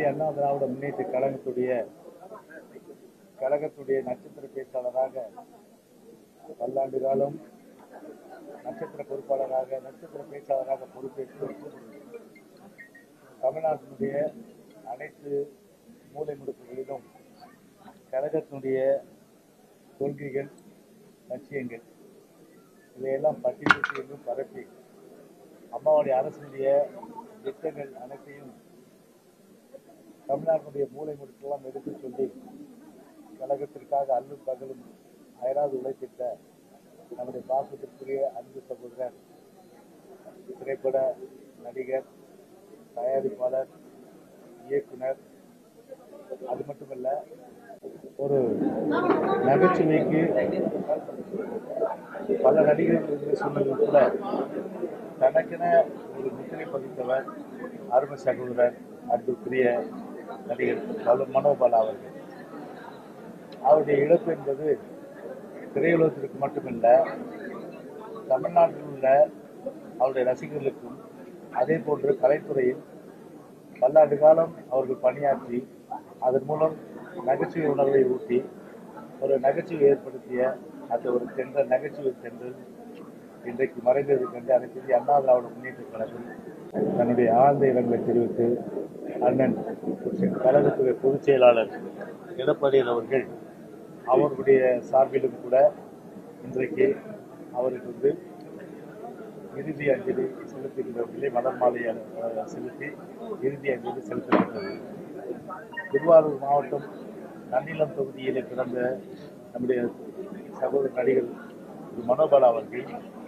அண்ணா திராவிட முன்னேற்ற கழகத்துடைய கழகத்துடைய நட்சத்திர பேச்சாளராக பல்லாண்டு காலம் நட்சத்திர பொறுப்பாளராக நட்சத்திர பேச்சாளராக பொறுப்பேற்று தமிழ்நாட்டினுடைய அனைத்து மூலை முடுக்குகளிலும் கழகத்தினுடைய கொள்கைகள் லட்சியங்கள் இதையெல்லாம் பட்டியலிட்டு என்றும் பரப்பி அம்மாவுடைய அரசுடைய திட்டங்கள் அனைத்தையும் தமிழ்நாட்டினுடைய மூலை முடுக்கெல்லாம் எடுத்து சொல்லி கழகத்திற்காக அல்லும் பகலும் அயராது உழைத்திட்ட நம்முடைய பாசத்திற்குரிய அன்பு சகோதரர் திரைப்பட நடிகர் தயாரிப்பாளர் இயக்குனர் அது மட்டுமல்ல ஒரு நகைச்சுவைக்கு பல நடிகர்கள் என்று சொன்னதும் கூட தனக்கென ஒரு முத்திரை பதித்தவர் அருமை சகோதரர் அன்புக்குரிய நடிகர் பல மனோபாலா அவர்கள் அவருடைய இழப்பு என்பது திரையுலகத்திற்கு மட்டுமல்ல தமிழ்நாட்டில் உள்ள அவருடைய ரசிகர்களுக்கும் அதே போன்று கலைத்துறையில் பல்லாண்டு காலம் அவர்கள் பணியாற்றி அதன் மூலம் நகைச்சுவை உணர்வை ஊட்டி ஒரு நகைச்சுவை ஏற்படுத்திய அந்த ஒரு தென்றல் நகைச்சுவை தென்றல் இன்றைக்கு மறைந்தது கண்டு அனைத்து இந்திய அண்ணா திராவிட முன்னேற்ற கழகம் தன்னுடைய ஆழ்ந்த இரங்கலை தெரிவித்து அண்ணன் கழகத்துடைய பொதுச் செயலாளர் எடப்பாடியார் அவர்கள் அவர்களுடைய சார்பிலும் கூட இன்றைக்கு அவருக்கு வந்து இறுதி அஞ்சலி செலுத்துகின்றவர்களே மலர் மாலை அஹ், செலுத்தி இறுதி அஞ்சலி செலுத்தப்பட்டது திருவாரூர் மாவட்டம் நன்னிலம் தொகுதியிலே பிறந்த நம்முடைய சகோதர நடிகர் திரு மனோபாலா அவர்கள்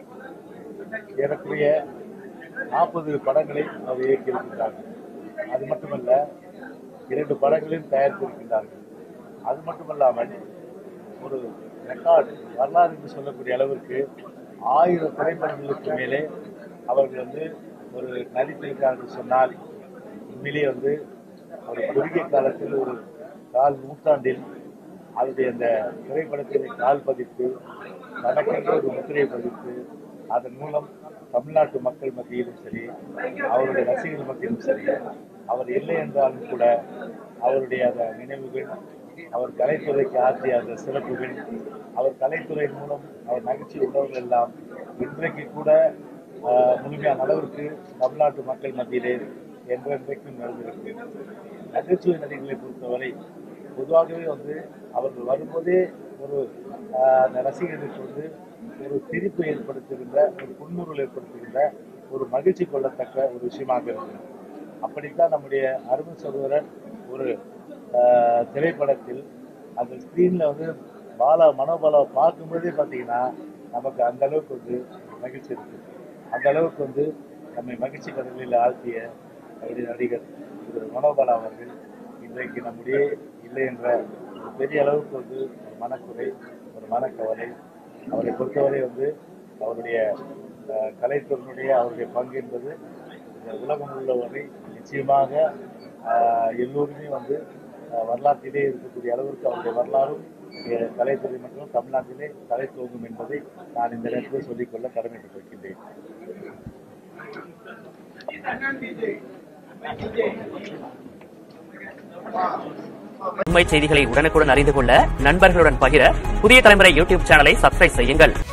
ஏறக்குறைய நாற்பது படங்களை அவர் இயக்கியிருக்கின்றார்கள் அது மட்டுமல்ல இரண்டு படங்களையும் தயாரித்திருக்கின்றார்கள் அது மட்டுமல்லாமல் ஒரு ரெக்கார்டு வரலாறு என்று சொல்லக்கூடிய அளவிற்கு ஆயிரம் திரைப்படங்களுக்கு மேலே அவர்கள் வந்து ஒரு நடித்திருக்கிறார்கள் சொன்னால் உண்மையிலேயே வந்து ஒரு குறுகிய காலத்தில் ஒரு கால் நூற்றாண்டில் அவருடைய அந்த திரைப்படத்திலே கால் பதித்து தனக்கென்ற ஒரு முத்திரையை பதித்து அதன் மூலம் தமிழ்நாட்டு மக்கள் மத்தியிலும் சரி அவருடைய ரசிகர்கள் மத்தியிலும் சரி அவர் இல்லை என்றாலும் கூட அவருடைய அந்த நினைவுகள் அவர் கலைத்துறைக்கு ஆற்றிய அந்த சிறப்புகள் அவர் கலைத்துறையின் மூலம் அவர் நகைச்சுவை உணர்வுகள் எல்லாம் இன்றைக்கு கூட ஆஹ், முழுமையான அளவிற்கு தமிழ்நாட்டு மக்கள் மத்தியிலே என்றென்றைக்கும் நடந்திருக்கு நகைச்சுவை நடிகர்களை பொறுத்தவரை பொதுவாகவே வந்து அவர்கள் வரும்போதே ஒரு ஆஹ், அந்த ரசிகர்களுக்கு வந்து ஒரு திரிப்பு ஏற்படுத்துகின்ற ஒரு புன்முறுவல் ஏற்படுத்துகின்ற ஒரு மகிழ்ச்சி கொள்ளத்தக்க ஒரு விஷயமாக இருக்கு அப்படித்தான் நம்முடைய அருமை சகோதரர் ஒரு ஆஹ், திரைப்படத்தில் அந்த ஸ்க்ரீனில் வந்து பாலா மனோபாலாவை பார்க்கும்போதே பார்த்தீங்கன்னா நமக்கு அந்த அளவுக்கு வந்து மகிழ்ச்சி இருக்கு அந்த அளவுக்கு வந்து நம்மை மகிழ்ச்சி கடலில் ஆழ்த்திய நம்முடைய நடிகர் திரு மனோபாலா அவர்கள் இன்றைக்கு நம்முடைய இல்லை என்ற ஒரு பெரிய அளவுக்கு வந்து ஒரு மனக்குறை ஒரு மனக்கவலை அவரை பொறுத்தவரை வந்து அவருடைய அஹ், கலைத்துறையினுடைய அவருடைய பங்கு என்பது இந்த உலகம் உள்ளவரை நிச்சயமாக ஆஹ், எல்லோருமே வந்து ஆஹ், வரலாற்றிலே இருக்கக்கூடிய அளவிற்கு அவருடைய வரலாறும் அஹ், கலைத்துறை மற்றும் தமிழ்நாட்டிலே தலை தோங்கும் என்பதை நான் இந்த நேரத்தில் சொல்லிக்கொள்ள கடமைப்பட்டிருக்கின்றேன் உண்மை செய்திகளை உடனுக்குடன் அறிந்து கொள்ள நண்பர்களுடன் பகிர புதிய தலைமுறை யூடியூப் சேனலை சப்ஸ்கிரைப் செய்யுங்கள்